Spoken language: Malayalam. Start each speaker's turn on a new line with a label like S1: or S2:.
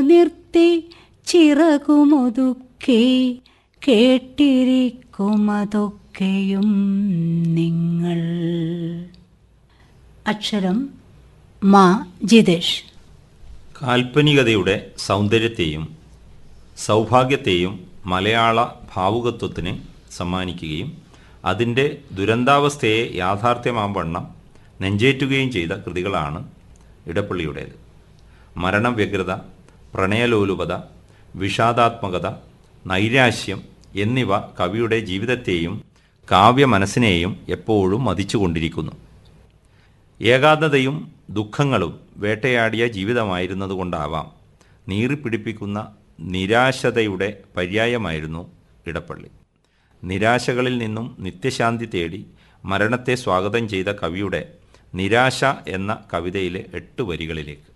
S1: നിർത്തി ചിറകുമൊതുക്കി കേട്ടിരിക്കുമതൊക്കെയും നിങ്ങൾ അക്ഷരം മാ ജിതേഷ്
S2: കാൽപ്പനികതയുടെ സൗന്ദര്യത്തെയും സൗഭാഗ്യത്തെയും മലയാള ഭാവുകത്വത്തിന് സമ്മാനിക്കുകയും അതിൻ്റെ ദുരന്താവസ്ഥയെ യാഥാർത്ഥ്യമാവണ്ണം നെഞ്ചേറ്റുകയും ചെയ്ത കൃതികളാണ് ഇടപ്പള്ളിയുടേത് മരണവ്യഗ്രത പ്രണയലോലുപത വിഷാദാത്മകത നൈരാശ്യം എന്നിവ കവിയുടെ ജീവിതത്തെയും കാവ്യ മനസ്സിനെയും എപ്പോഴും മതിച്ചുകൊണ്ടിരിക്കുന്നു ഏകാന്തതയും ദുഃഖങ്ങളും വേട്ടയാടിയ ജീവിതമായിരുന്നതുകൊണ്ടാവാം നീറിപ്പിടിപ്പിക്കുന്ന നിരാശതയുടെ പര്യായമായിരുന്നു ഇടപ്പള്ളി നിരാശകളിൽ നിന്നും നിത്യശാന്തി തേടി മരണത്തെ സ്വാഗതം ചെയ്ത കവിയുടെ നിരാശ എന്ന കവിതയിലെ എട്ട് വരികളിലേക്ക്